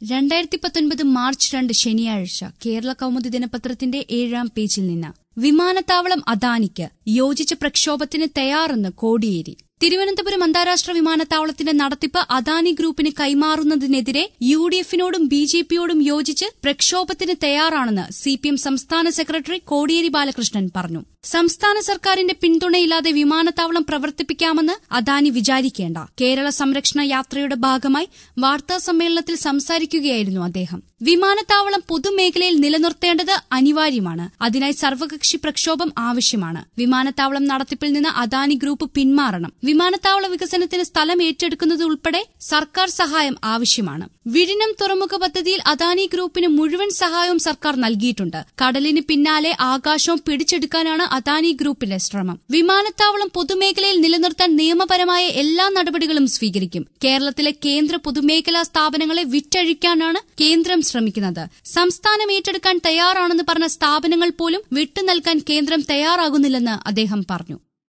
രണ്ടായിരത്തി പത്തൊൻപത് മാർച്ച് രണ്ട് ശനിയാഴ്ച കേരള കൗമുദി ദിനപത്രത്തിന്റെ ഏഴാം പേജിൽ നിന്ന് വിമാനത്താവളം അദാനിക്ക് യോജിച്ച പ്രക്ഷോഭത്തിന് തയ്യാറെന്ന് കോടിയേരി തിരുവനന്തപുരം അന്താരാഷ്ട്ര വിമാനത്താവളത്തിന്റെ നടത്തിപ്പ് അദാനി ഗ്രൂപ്പിന് കൈമാറുന്നതിനെതിരെ യു ഡി എഫിനോടും ബി ജെ പിയോടും യോജിച്ച് പ്രക്ഷോഭത്തിന് തയ്യാറാണെന്ന് സി പി എം സംസ്ഥാന സെക്രട്ടറി കോടിയേരി ബാലകൃഷ്ണൻ പറഞ്ഞു സംസ്ഥാന സർക്കാരിന്റെ പിന്തുണയില്ലാതെ വിമാനത്താവളം പ്രവർത്തിപ്പിക്കാമെന്ന് അദാനി വിചാരിക്കേണ്ട കേരള സംരക്ഷണ യാത്രയുടെ ഭാഗമായി വാർത്താ സമ്മേളനത്തിൽ സംസാരിക്കുകയായിരുന്നു അദ്ദേഹം വിമാനത്താവളം പൊതുമേഖലയിൽ നിലനിർത്തേണ്ടത് അനിവാര്യമാണ് അതിനായി സർവകക്ഷി പ്രക്ഷോഭം ആവശ്യമാണ് വിമാനത്താവളം നടത്തിപ്പിൽ നിന്ന് അദാനി ഗ്രൂപ്പ് പിന്മാറണം വിമാനത്താവള വികസനത്തിന് സ്ഥലം ഏറ്റെടുക്കുന്നത് ഉൾപ്പെടെ സർക്കാർ സഹായം ആവശ്യമാണ് വിഴിനം തുറമുഖ പദ്ധതിയിൽ അദാനി ഗ്രൂപ്പിന് മുഴുവൻ സഹായവും സർക്കാർ നൽകിയിട്ടുണ്ട് കടലിന് പിന്നാലെ ആകാശവും പിടിച്ചെടുക്കാനാണ് അദാനി ഗ്രൂപ്പിന്റെ ശ്രമം വിമാനത്താവളം പൊതുമേഖലയിൽ നിലനിർത്താൻ നിയമപരമായ എല്ലാ നടപടികളും സ്വീകരിക്കും കേരളത്തിലെ കേന്ദ്ര പൊതുമേഖലാ സ്ഥാപനങ്ങളെ വിറ്റഴിക്കാനാണ് കേന്ദ്രം ശ്രമിക്കുന്നത് സംസ്ഥാനം ഏറ്റെടുക്കാൻ തയ്യാറാണെന്ന് പറഞ്ഞ സ്ഥാപനങ്ങൾ പോലും വിട്ടുനൽകാൻ കേന്ദ്രം തയ്യാറാകുന്നില്ലെന്ന് അദ്ദേഹം പറഞ്ഞു